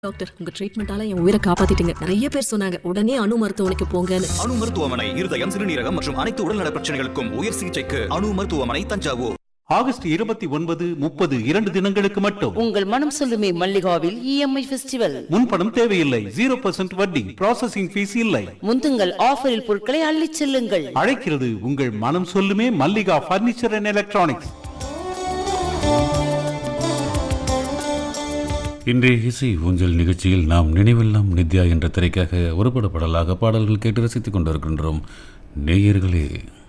doctor உங்க ட்ரீட்மெண்டால என் உயிரை காப்பாத்திட்டீங்க நிறைய பேர் சொன்னாங்க உடனே அணு மருத்துவமனைக்கு போங்கன்னு அணு மருத்துவமனை இருதயம் சிறுநீரகம் மற்றும் அனைத்து உடல்நல பிரச்சனைகளுக்கும் உயர் சிகிச்சைக்கு அணு மருத்துவமனை தஞ்சாவூர் ஆகஸ்ட் இருபத்தி ஒன்பது முப்பது இரண்டு தினங்களுக்கு மட்டும் உங்கள் மனம் சொல்லுமே மல்லிகாவில் இஎம்ஐ ஃபெஸ்டிவல் முன்பணம் தேவையில்லை ஜீரோ பர்சன்ட் வட்டி ப்ராசஸிங் ஃபீஸ் இல்லை முந்துங்கள் ஆஃபரில் பொருட்களை அள்ளிச் செல்லுங்கள் அழைக்கிறது உங்கள் மனம் சொல்லுமே மல்லிகா பர்னிச்சர் அண்ட் எலக்ட்ரானிக்ஸ் இன்றைய இசை ஊஞ்சல் நிகழ்ச்சியில் நாம் நினைவெல்லாம் நித்யா என்ற திரைக்காக ஒருபட பாடலாக பாடல்கள் கேட்டு ரசித்துக் கொண்டிருக்கின்றோம் நேயர்களே